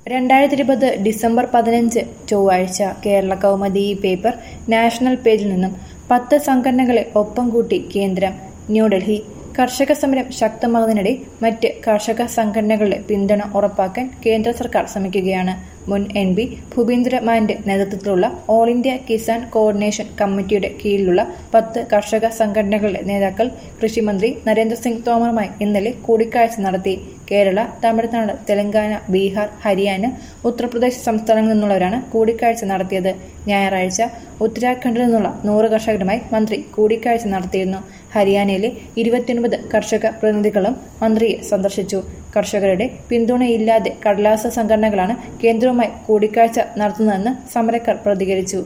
രണ്ടായിരത്തി ഇരുപത് ഡിസംബർ പതിനഞ്ച് ചൊവ്വാഴ്ച കേരള കൗമുദി ഈ പേപ്പർ നാഷണൽ പേജിൽ നിന്നും പത്ത് സംഘടനകളെ ഒപ്പം കൂട്ടി കേന്ദ്രം ന്യൂഡൽഹി കർഷക സമരം ശക്തമാകുന്നതിനിടെ മറ്റ് കർഷക സംഘടനകളുടെ പിന്തുണ ഉറപ്പാക്കാൻ കേന്ദ്ര സർക്കാർ ശ്രമിക്കുകയാണ് മുൻ എം പി ഭൂപേന്ദ്ര മാന്റെ നേതൃത്വത്തിലുള്ള ഓൾ ഇന്ത്യ കിസാൻ കോർഡിനേഷൻ കമ്മിറ്റിയുടെ കീഴിലുള്ള പത്ത് കർഷക സംഘടനകളുടെ നേതാക്കൾ കൃഷിമന്ത്രി നരേന്ദ്രസിംഗ് തോമറുമായി ഇന്നലെ കൂടിക്കാഴ്ച നടത്തി കേരള തമിഴ്നാട് തെലങ്കാന ബീഹാർ ഹരിയാന ഉത്തർപ്രദേശ് സംസ്ഥാനങ്ങളിൽ നിന്നുള്ളവരാണ് കൂടിക്കാഴ്ച നടത്തിയത് ഞായറാഴ്ച ഉത്തരാഖണ്ഡിൽ നിന്നുള്ള നൂറ് കർഷകരുമായി മന്ത്രി കൂടിക്കാഴ്ച നടത്തിയിരുന്നു ഹരിയാനയിലെ ഇരുപത്തിയൊൻപത് കർഷക പ്രതിനിധികളും മന്ത്രിയെ സന്ദർശിച്ചു കർഷകരുടെ പിന്തുണയില്ലാതെ കടലാസ സംഘടനകളാണ് കേന്ദ്രവുമായി കൂടിക്കാഴ്ച നടത്തുന്നതെന്ന് സമരക്കാർ പ്രതികരിച്ചു